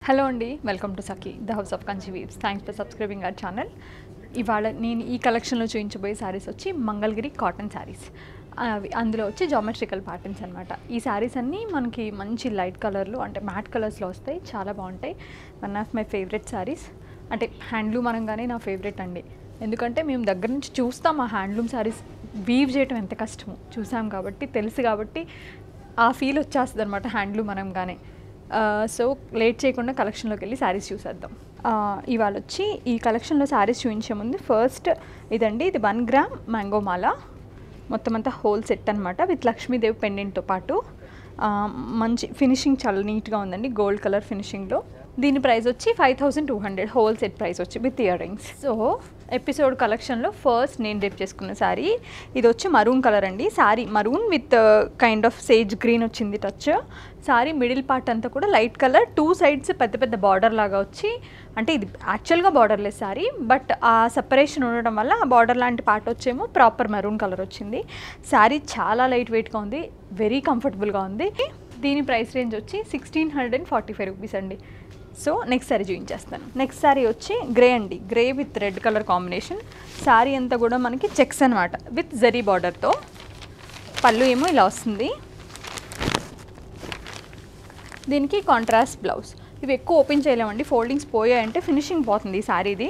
hello అండి welcome to Sakhi the house of Kanchi weaves thanks for subscribing our channel ఇవాళ నేను ఈ కలెక్షన్లో చూపించబోయే శారీస్ వచ్చి మంగళగిరి కాటన్ శారీస్ అవి అందులో వచ్చి జామెట్రికల్ ప్యాటర్న్స్ అనమాట ఈ శారీస్ అన్నీ మనకి మంచి లైట్ కలర్లు అంటే మ్యాట్ కలర్స్లో వస్తాయి చాలా బాగుంటాయి one of my favourite saris అంటే హ్యాండ్లూమ్ అనగానే నా ఫేవరెట్ అండి ఎందుకంటే మేము దగ్గర నుంచి చూస్తాం ఆ హ్యాండ్లూమ్ శారీస్ వీవ్ చేయడం ఎంత కష్టమో చూసాం కాబట్టి తెలుసు కాబట్టి ఆ ఫీల్ వచ్చేస్తుంది అనమాట హ్యాండ్లూమ్ అనగానే సో లేట్ చేయకుండా కలెక్షన్లోకి వెళ్ళి శారీస్ చూసేద్దాం ఆ, ఇవాళ వచ్చి ఈ కలెక్షన్లో శారీస్ చూపించే ముందు ఫస్ట్ ఇదండి ఇది వన్ గ్రామ్ మ్యాంగో మాల మొత్తం అంతా హోల్ సెట్ అనమాట విత్ లక్ష్మీదేవి పెండెంట్తో పాటు ఆ, మంచి ఫినిషింగ్ చాలా నీట్గా ఉందండి గోల్డ్ కలర్ ఫినిషింగ్లో దీని ప్రైస్ వచ్చి five thousand two hundred whole set price వచ్చి with ear rings so episode కలెక్షన్లో ఫస్ట్ నేను రేపు చేసుకున్న శారీ ఇది వచ్చి మరూన్ కలర్ అండి sari maroon with kind of sage green వచ్చింది టచ్ శారీ మిడిల్ పార్ట్ అంతా కూడా లైట్ కలర్ టూ సైడ్స్ పెద్ద పెద్ద బార్డర్ లాగా వచ్చి అంటే ఇది యాక్చువల్గా బార్డర్లెస్ శారీ బట్ ఆ సపరేషన్ ఉండడం వల్ల ఆ బార్డర్ లాంటి పార్ట్ వచ్చేమో ప్రాపర్ మెరూన్ కలర్ వచ్చింది శారీ చాలా లైట్ వెయిట్గా ఉంది వెరీ కంఫర్టబుల్గా ఉంది దీని ప్రైస్ రేంజ్ వచ్చి sixteen hundred and forty five rupees అండి సో నెక్స్ట్ శారీ చూపించేస్తాను నెక్స్ట్ శారీ వచ్చి గ్రే అండి grey with red colour combination sari అంతా కూడా మనకి చెక్స్ అనమాట విత్ జరీ బార్డర్తో పళ్ళు ఏమో ఇలా వస్తుంది దీనికి కాంట్రాస్ట్ బ్లౌజ్ ఇవి ఎక్కువ ఓపెన్ చేయలేమండి ఫోల్డింగ్స్ పోయాయంటే ఫినిషింగ్ పోతుంది ఈ శారీది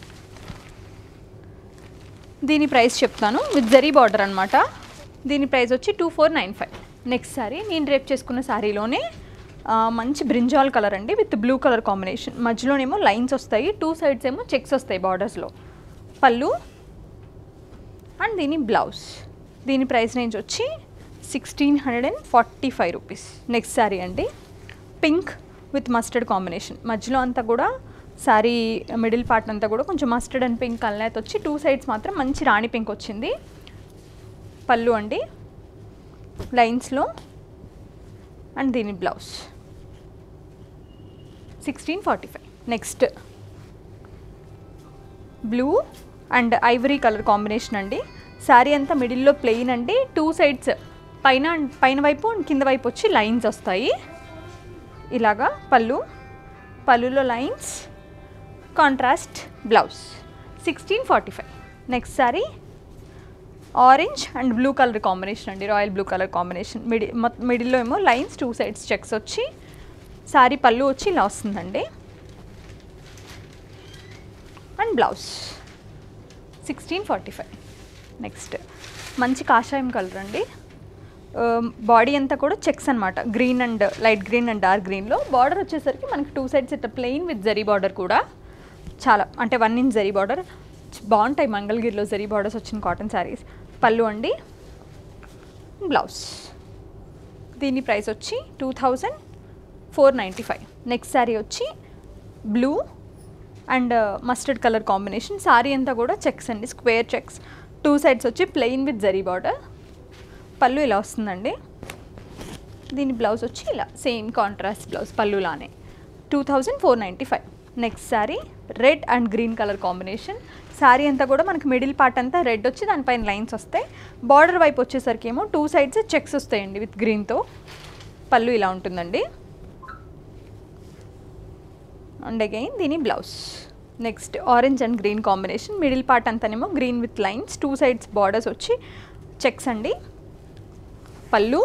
దీని ప్రైస్ చెప్తాను విత్ జరీ బార్డర్ అనమాట దీని ప్రైస్ వచ్చి two four nine five next sari నేను రేపు చేసుకున్న శారీలోనే ఆ, మంచి బ్రింజాల్ కలర్ అండి విత్ బ్లూ కలర్ కాంబినేషన్ మధ్యలోనేమో లైన్స్ వస్తాయి టూ సైడ్స్ ఏమో చెక్స్ వస్తాయి బార్డర్స్లో పళ్ళు అండ్ దీని బ్లౌజ్ దీని ప్రైస్ రేంజ్ వచ్చి sixteen hundred and forty five rupees next sari అండి పింక్ విత్ మస్టర్డ్ కాంబినేషన్ మధ్యలో అంతా కూడా శారీ మిడిల్ పార్ట్ అంతా కూడా కొంచెం మస్టర్డ్ అండ్ పింక్ కలర్ వచ్చి టూ సైడ్స్ మాత్రం మంచి రాణి పింక్ వచ్చింది పళ్ళు అండి లైన్స్లో అండ్ దీని blouse sixteen forty five next blue and ivory colour combination అండి శారీ అంతా మిడిల్లో ప్లెయిన్ అండి టూ సైడ్స్ పైన and- పైన వైపు and కింద వైపు వచ్చి లైన్స్ వస్తాయి ఇలాగా పళ్ళు పళ్ళులో lines contrast blouse sixteen forty five next sari orange and blue colour combination అండి రాయల్ బ్లూ కలర్ కాంబినేషన్ మిడి మిడిల్లో ఏమో లైన్స్ టూ సైడ్స్ చెక్స్ వచ్చి శారీ పళ్ళు వచ్చి ఇలా వస్తుందండి and blouse sixteen forty five next మంచి కాషాయం కలర్ అండి బాడీ అంతా కూడా చెక్స్ అనమాట green and light green and dark గ్రీన్లో బార్డర్ వచ్చేసరికి మనకి టూ సైడ్స్ ఇట్లా ప్లెయిన్ విత్ జరీ బార్డర్ కూడా చాలా అంటే వన్ ఇంచ్ జరీ బార్డర్ బాగుంటాయి మంగళగిరిలో జరీ బార్డర్స్ వచ్చిన కాటన్ శారీస్ పళ్ళు అండి బ్లౌజ్ దీని ప్రైస్ వచ్చి two thousand four ninety five next sari వచ్చి blue and mustard colour combination sari అంతా కూడా చెక్స్ అండి స్క్వేర్ చెక్స్ టూ సైడ్స్ వచ్చి ప్లెయిన్ విత్ జరీ బార్డర్ పళ్ళు ఇలా వస్తుందండి దీని బ్లౌజ్ వచ్చి ఇలా సేమ్ కాంట్రాస్ట్ బ్లౌజ్ పళ్ళులానే two thousand four ninety five next sari red and green colour combination sari అంతా కూడా మనకి మిడిల్ పార్ట్ అంతా రెడ్ వచ్చి దానిపైన లైన్స్ వస్తాయి బార్డర్ వైపు వచ్చేసరికి ఏమో టూ సైడ్స్ చెక్స్ వస్తాయండి విత్ గ్రీన్తో పళ్ళు ఇలా ఉంటుందండి అండ్ అగైన్ దీని blouse next orange and green combination middle part అంతానేమో green with lines two sides borders వచ్చి చెక్స్ అండి పళ్ళు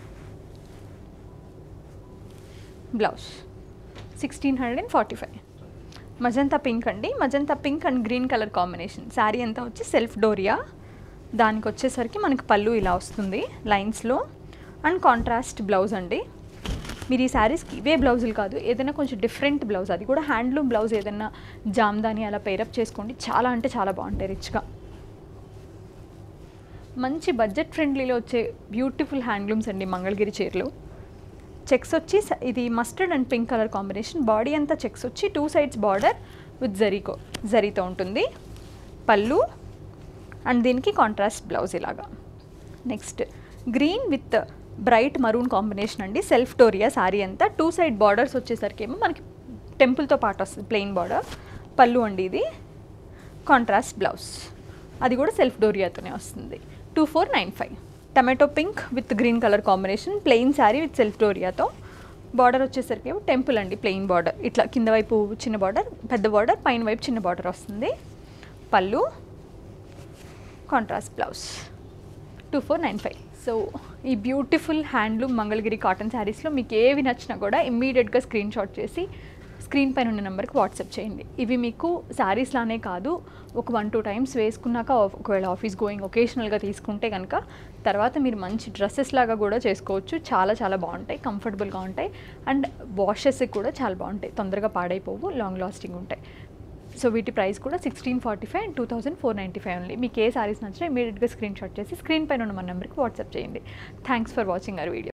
blouse sixteen hundred and forty five magenta pink అండి magenta pink and green colour combination sari అంతా వచ్చి self doria దానికి వచ్చేసరికి మనకి పళ్ళు ఇలా వస్తుంది లైన్స్లో అండ్ కాంట్రాస్ట్ బ్లౌజ్ అండి మీరు ఈ శారీస్కి ఇవే బ్లౌజులు కాదు ఏదైనా కొంచెం డిఫరెంట్ బ్లౌజ్ అది కూడా హ్యాండ్లూమ్ బ్లౌజ్ ఏదైనా జామ్దాని అలా పేరప్ చేసుకోండి చాలా అంటే చాలా బాగుంటాయి రిచ్గా మంచి బడ్జెట్ ఫ్రెండ్లీలో వచ్చే బ్యూటిఫుల్ హ్యాండ్లూమ్స్ అండి మంగళగిరి చీరలు చెక్స్ వచ్చి స- ఇది mustard and pink colour combination body అంతా చెక్స్ వచ్చి టూ సైడ్స్ బార్డర్ విత్ జరీకో జరీతో ఉంటుంది పళ్ళు అండ్ దీనికి కాంట్రాస్ట్ బ్లౌజ్ ఇలాగా next green with bright maroon combination అండి సెల్ఫ్ టోరియా శారీ అంతా టూ సైడ్ బార్డర్స్ వచ్చేసరికి ఏమో మనకి టెంపుల్తో పాటు వస్తుంది ప్లెయిన్ బార్డర్ పళ్ళు అండి ఇది కాంట్రాస్ట్ బ్లౌజ్ అది కూడా సెల్ఫ్ డోరియాతోనే వస్తుంది two four nine five tomato pink with green colour combination plain sari with self డోరియాతో బార్డర్ వచ్చేసరికి ఏమో టెంపుల్ అండి ప్లెయిన్ బార్డర్ ఇట్లా కింద వైపు చిన్న బార్డర్ పెద్ద బార్డర్ పైన వైపు చిన్న బార్డర్ వస్తుంది పళ్ళు contrast blouse two four nine five so ఈ బ్యూటిఫుల్ హ్యాండ్లూమ్ మంగళగిరి కాటన్ శారీస్లో మీకు ఏవి నచ్చినా కూడా ఇమ్మీడియట్గా స్క్రీన్ షాట్ చేసి స్క్రీన్ పైన ఉన్న నెంబర్కి వాట్సాప్ చేయండి ఇవి మీకు శారీస్ లానే కాదు ఒక వన్ టూ టైమ్స్ వేసుకున్నాక ఒకవేళ ఆఫీస్ గోయింగ్ ఒకేషనల్గా తీసుకుంటే కనుక తర్వాత మీరు మంచి డ్రెస్సెస్ లాగా కూడా చేసుకోవచ్చు చాలా చాలా బాగుంటాయి కంఫర్టబుల్గా ఉంటాయి అండ్ వాషెస్కి కూడా చాలా బాగుంటాయి తొందరగా పాడైపోవు లాంగ్ లాస్టింగ్ ఉంటాయి సో వీటి ప్రైస్ కూడా sixteen forty five and two thousand four ninety five only మీకు ఏ సారీస్ నచ్చినా ఇమీడియట్గా స్క్రీన్ షాట్ చేసి స్క్రీన్ పైన ఉన్న మన నెంబర్కి వాట్సాప్ చేయండి thanks for watching our video